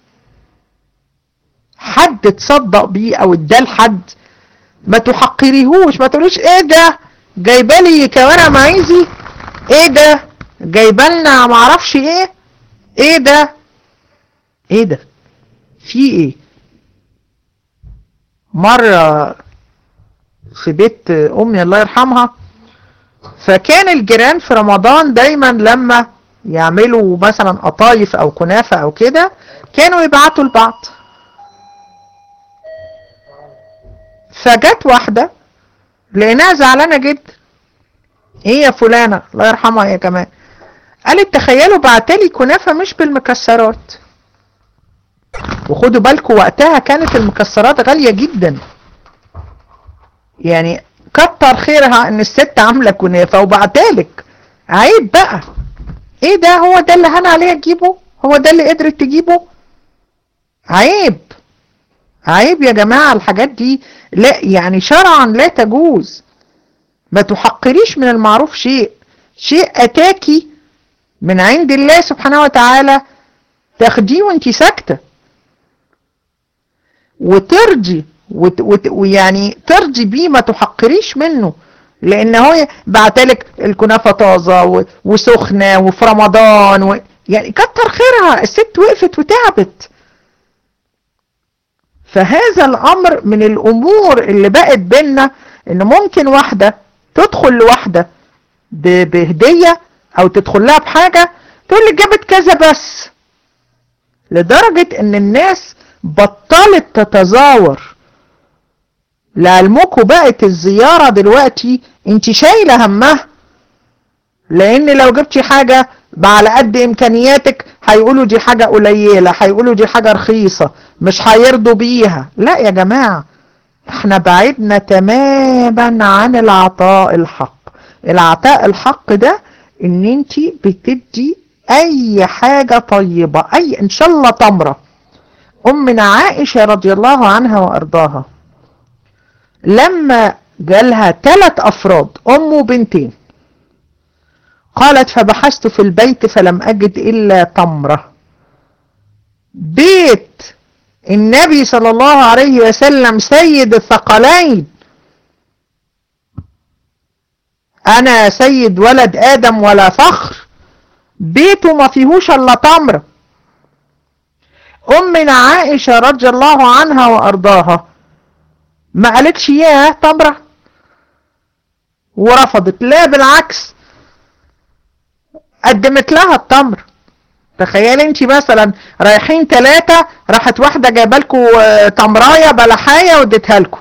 حد تصدق بيه او اداه لحد ما تحقريهوش ما تقوليش ايه ده جايبالي كوارع معيزي ايه ده جايبالنا معرفش ايه ايه ده ايه ده في ايه مرة في بيت امي الله يرحمها فكان الجيران في رمضان دايما لما يعملوا مثلا قطايف او كنافة او كده كانوا يبعتوا لبعض فجت واحدة لقيناها زعلانة جدا ايه يا فلانة الله يرحمها يا كمان قالت تخيلوا بعتلي كنافة مش بالمكسرات وخدوا بالكم وقتها كانت المكسرات غالية جدا يعني كتر خيرها ان الست عاملة كنافة وبعتالك عيب بقى ايه ده هو ده اللي هنا عليها تجيبه هو ده اللي قدرت تجيبه عيب عيب يا جماعة الحاجات دي لا يعني شرعا لا تجوز ما تحقريش من المعروف شيء شيء أتاكي من عند الله سبحانه وتعالى تاخديه وانت ساكتة وترجي وت وت ويعني ترجي بيه ما تحقريش منه لان هو بعتلك الكنافة طازة وسخنة وفي رمضان و يعني كتر خيرها الست وقفت وتعبت فهذا الامر من الامور اللي بقت بينا ان ممكن واحدة تدخل لواحدة بهدية او تدخل لها بحاجة تقول لي جابت كذا بس لدرجة ان الناس بطلت تتزاور لعلمكم بقت الزيارة دلوقتي انت شايلة همها لان لو جبتي حاجة على قد امكانياتك هيقولوا دي حاجة قليلة هيقولوا دي حاجة رخيصة مش هيرضوا بيها لا يا جماعة احنا بعدنا تماما عن العطاء الحق العطاء الحق ده ان انت بتدي اي حاجة طيبة اي ان شاء الله تمرة امنا عائشة رضي الله عنها وارضاها لما جالها ثلاث افراد ام وبنتين قالت فبحثت في البيت فلم اجد الا تمرة بيت النبي صلى الله عليه وسلم سيد الثقلين انا سيد ولد ادم ولا فخر بيته ما فيهوش الا تمر امنا عائشة رضي الله عنها وارضاها ما قالتش ياه تمرة ورفضت لا بالعكس قدمت لها التمر تخيل انت مثلا رايحين ثلاثة راحت واحدة جايبه لكم تمراية بلحاية واديتها لكم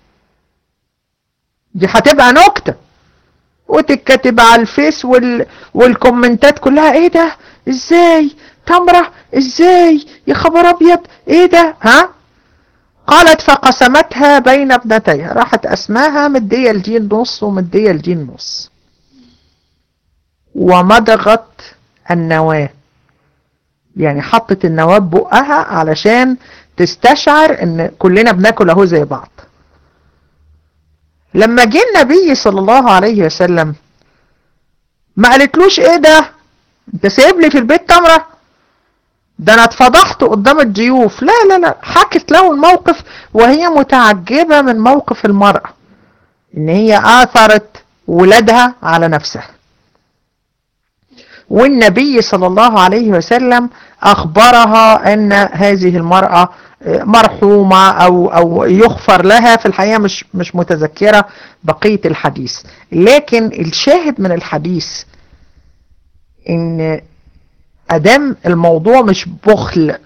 دي هتبقى نكتة وتتكتب على الفيس وال... والكومنتات كلها ايه ده ازاي تمرة ازاي يا خبر ابيض ايه ده ها قالت فقسمتها بين ابنتيها راحت اسماها مدية الجين نص ومدية الجين نص ومضغت النواة يعني حطت النواة بقها علشان تستشعر ان كلنا بناكل اهو زي بعض لما جه النبي صلى الله عليه وسلم ما قالتلوش ايه ده انت سايب لي في البيت تمره ده انا اتفضحت قدام الضيوف لا لا لا حكت له الموقف وهي متعجبة من موقف المرأة ان هي اثرت ولادها على نفسها والنبي صلى الله عليه وسلم اخبرها ان هذه المرأة مرحومة او او يغفر لها في الحقيقة مش مش متذكرة بقية الحديث لكن الشاهد من الحديث ان ادام الموضوع مش بخل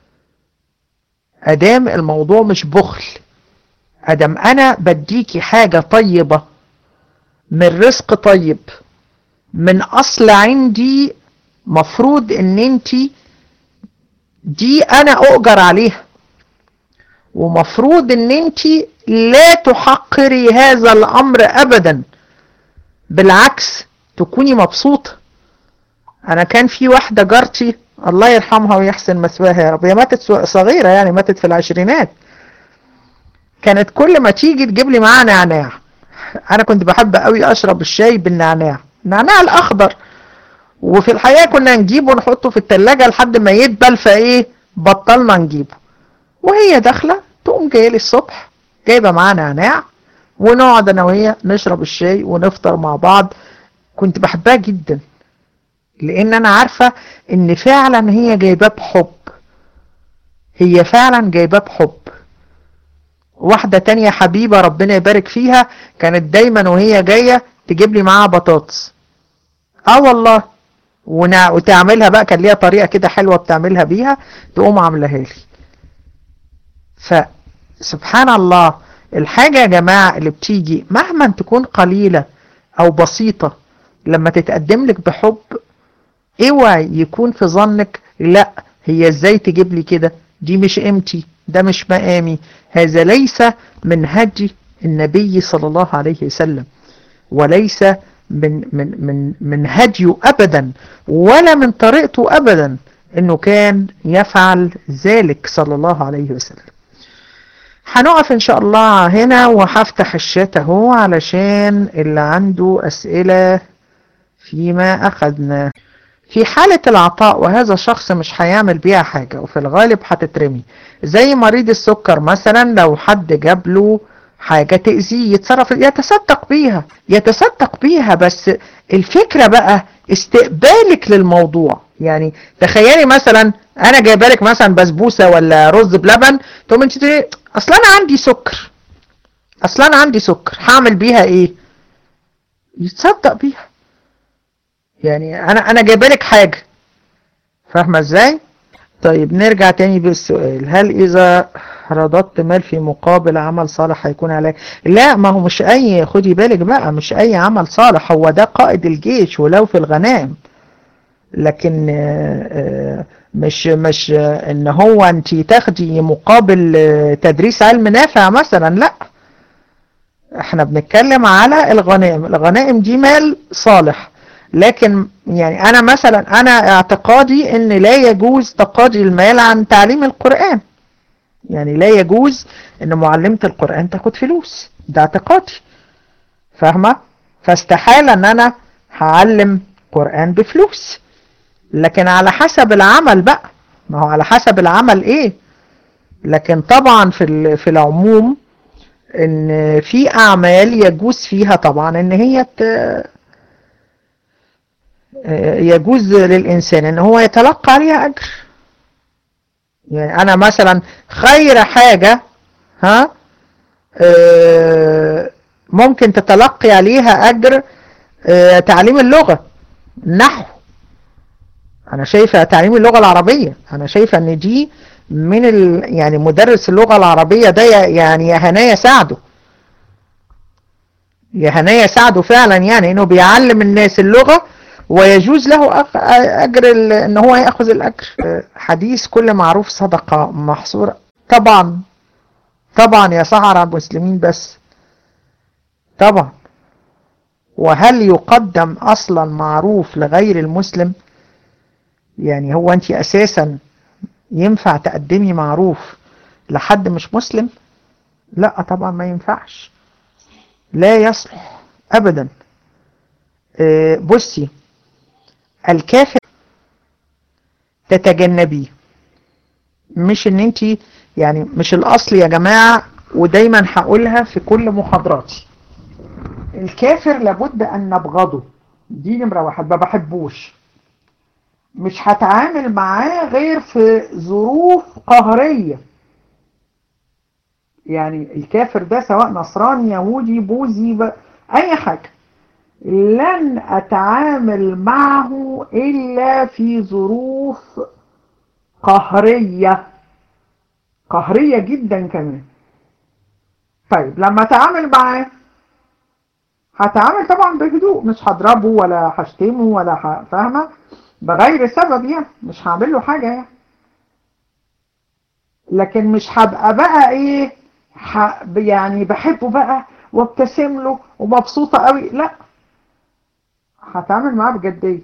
ادام الموضوع مش بخل ادام انا بديكي حاجة طيبة من رزق طيب من اصل عندي مفروض ان انتي دي انا اؤجر عليها ومفروض ان انتي لا تحقري هذا الامر ابدا بالعكس تكوني مبسوطه انا كان في واحدة جارتي الله يرحمها ويحسن مثواها يا رب هي ماتت صغيرة يعني ماتت في العشرينات كانت كل ما تيجي تجيب لي معاها نعناع انا كنت بحب قوي اشرب الشاي بالنعناع النعناع الاخضر وفي الحقيقة كنا نجيبه ونحطه في التلاجة لحد ما يدبل فايه بطلنا نجيبه وهي داخلة تقوم جايه لي الصبح جايبة معاها نعناع ونقعد انا وهي نشرب الشاي ونفطر مع بعض كنت بحبها جدا لان انا عارفة ان فعلا هي جايباه بحب هي فعلا جايباه بحب واحدة تانية حبيبة ربنا يبارك فيها كانت دايما وهي جاية تجيب لي معاها بطاطس اه والله ونع... وتعملها بقى كان ليها طريقة كده حلوة بتعملها بيها تقوم عاملاها لي فسبحان الله الحاجة يا جماعة اللي بتيجي مهما تكون قليلة او بسيطة لما تتقدم لك بحب اوعي يكون في ظنك لا هي ازاي تجيب لي كده دي مش قيمتي ده مش مقامي هذا ليس من هدي النبي صلى الله عليه وسلم وليس من من من من هديه ابدا ولا من طريقته ابدا انه كان يفعل ذلك صلى الله عليه وسلم هنقف ان شاء الله هنا وهفتح الشات اهو علشان اللي عنده اسئله فيما اخذنا في حالة العطاء وهذا الشخص مش هيعمل بيها حاجة وفي الغالب هتترمي زي مريض السكر مثلا لو حد جاب له حاجة تأذيه يتصرف يتصدق بيها يتصدق بيها بس الفكرة بقى استقبالك للموضوع يعني تخيلي مثلا انا جايبه لك مثلا بسبوسه ولا رز بلبن تقوم انت تقولي اصل انا عندي سكر اصل انا عندي سكر هعمل بيها ايه يتصدق بيها يعني انا انا جايبه لك حاجه فاهمه ازاي طيب نرجع تاني بالسؤال هل اذا رددت مال في مقابل عمل صالح هيكون عليك لا ما هو مش اي خدي بالك بقى مش اي عمل صالح هو ده قائد الجيش ولو في الغنائم لكن مش مش ان هو انت تاخدي مقابل تدريس علم نافع مثلا لا احنا بنتكلم على الغنائم الغنائم دي مال صالح لكن يعني انا مثلا انا اعتقادي ان لا يجوز تقاضي المال عن تعليم القرآن يعني لا يجوز ان معلمة القرآن تاخد فلوس ده اعتقادي فاهمة فاستحالة ان انا هعلم قرآن بفلوس لكن على حسب العمل بقى ما هو على حسب العمل ايه لكن طبعا في في العموم ان في اعمال يجوز فيها طبعا ان هي يجوز للإنسان ان هو يتلقى عليها أجر يعني أنا مثلا خير حاجة ها ممكن تتلقي عليها أجر تعليم اللغة النحو أنا شايفة تعليم اللغة العربية أنا شايفة أن دي من ال... يعني مدرس اللغة العربية ده يعني يا هنايا ساعده يا هنايا ساعده فعلا يعني انه بيعلم الناس اللغة ويجوز له اجر ال... ان هو ياخذ الاجر حديث كل معروف صدقة محصورة طبعا طبعا يا سحرة مسلمين بس طبعا وهل يقدم اصلا معروف لغير المسلم يعني هو انت اساسا ينفع تقدمي معروف لحد مش مسلم لا طبعا ما ينفعش لا يصلح ابدا بصي الكافر تتجنبيه مش ان انت يعني مش الاصل يا جماعة ودايما هقولها في كل محاضراتي الكافر لابد ان نبغضه دي نمرة واحد ما بحبوش مش هتعامل معاه غير في ظروف قهرية يعني الكافر ده سواء نصراني يهودي بوذي ب... اي حاجة لن اتعامل معه الا في ظروف قهرية قهرية جدا كمان طيب لما اتعامل معاه هتعامل طبعا بهدوء مش هضربه ولا هشتمه ولا ح... فاهمه بغير سبب يعني مش هعمل له حاجة يعني لكن مش هبقى بقى ايه ح... يعني بحبه بقى وابتسم له ومبسوطة قوي لا هتعامل معاه بجدية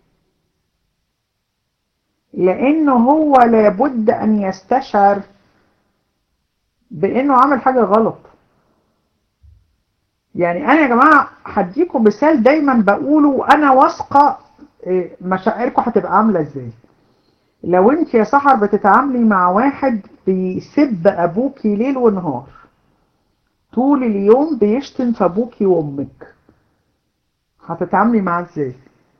لانه هو لابد ان يستشعر بانه عمل حاجة غلط يعني انا يا جماعة هديكم مثال دايما بقوله وانا واثقة مشاعركم هتبقى عاملة ازاي لو انت يا سحر بتتعاملي مع واحد بيسب ابوكي ليل ونهار طول اليوم بيشتم في ابوكي وامك هتتعاملي معاه ازاي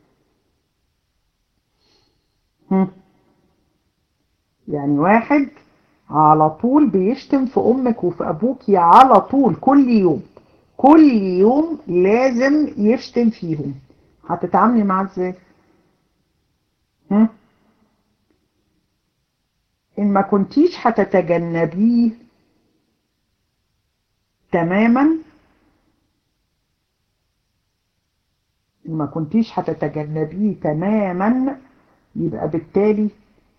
يعني واحد على طول بيشتم في امك وفي ابوكي على طول كل يوم كل يوم لازم يشتم فيهم هتتعاملي معاه ازاي ان ما كنتيش هتتجنبيه تماما ان ما كنتيش هتتجنبيه تماما يبقى بالتالي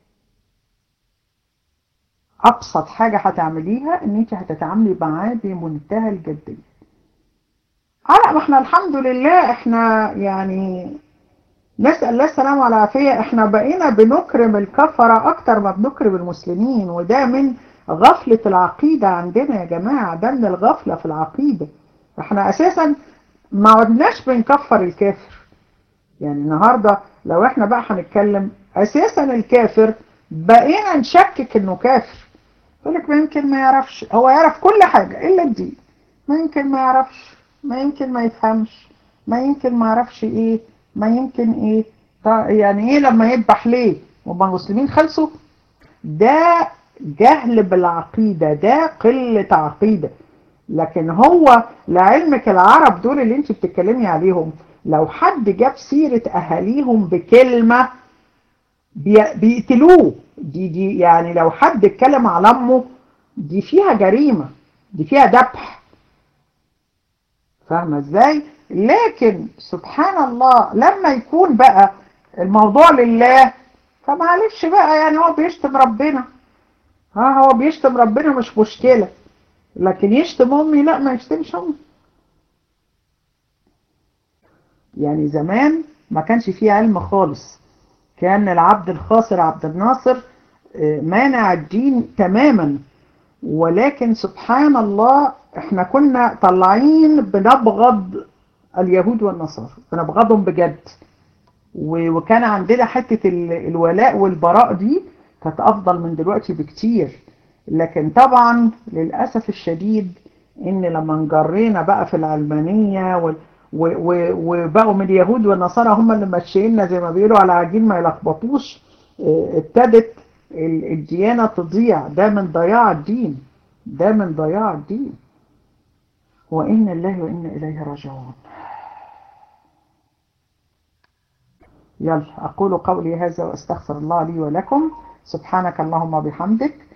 ابسط حاجة هتعمليها ان انت هتتعاملي معاه بمنتهى الجدية اه ما احنا الحمد لله احنا يعني نسأل الله السلامة والعافية احنا بقينا بنكرم الكفرة اكتر ما بنكرم المسلمين وده من غفلة العقيدة عندنا يا جماعة ده من الغفلة في العقيدة احنا اساسا ما عدناش بنكفر الكافر يعني النهاردة لو احنا بقى هنتكلم اساسا الكافر بقينا نشكك انه كافر يقول لك ما يمكن ما يعرفش هو يعرف كل حاجة الا الدين ما يمكن ما يعرفش ما يمكن ما يفهمش ما يمكن ما يعرفش ايه ما يمكن ايه يعني ايه لما يذبح ليه وما المسلمين خلصوا ده جهل بالعقيدة ده قلة عقيدة لكن هو لعلمك العرب دول اللي انت بتتكلمي عليهم لو حد جاب سيرة اهاليهم بكلمة بيقتلوه دي دي يعني لو حد اتكلم على امه دي فيها جريمة دي فيها ذبح فاهمة ازاي لكن سبحان الله لما يكون بقى الموضوع لله فمعلش بقى يعني هو بيشتم ربنا ها هو بيشتم ربنا مش مشكلة لكن يشتم امي لا ما يشتمش امي يعني زمان ما كانش فيه علم خالص كان العبد الخاسر عبد الناصر مانع الدين تماما ولكن سبحان الله احنا كنا طالعين بنبغض اليهود والنصارى بنبغضهم بجد وكان عندنا حتة الولاء والبراء دي كانت افضل من دلوقتي بكتير لكن طبعا للأسف الشديد ان لما انجرينا بقى في العلمانية وبقوا من اليهود والنصارى هم اللي ماشييننا زي ما بيقولوا على عجين ما يلخبطوش ابتدت الديانة تضيع ده من ضياع الدين ده من ضياع الدين وإن الله وإن إليه راجعون يلا أقول قولي هذا وأستغفر الله لي ولكم سبحانك اللهم بحمدك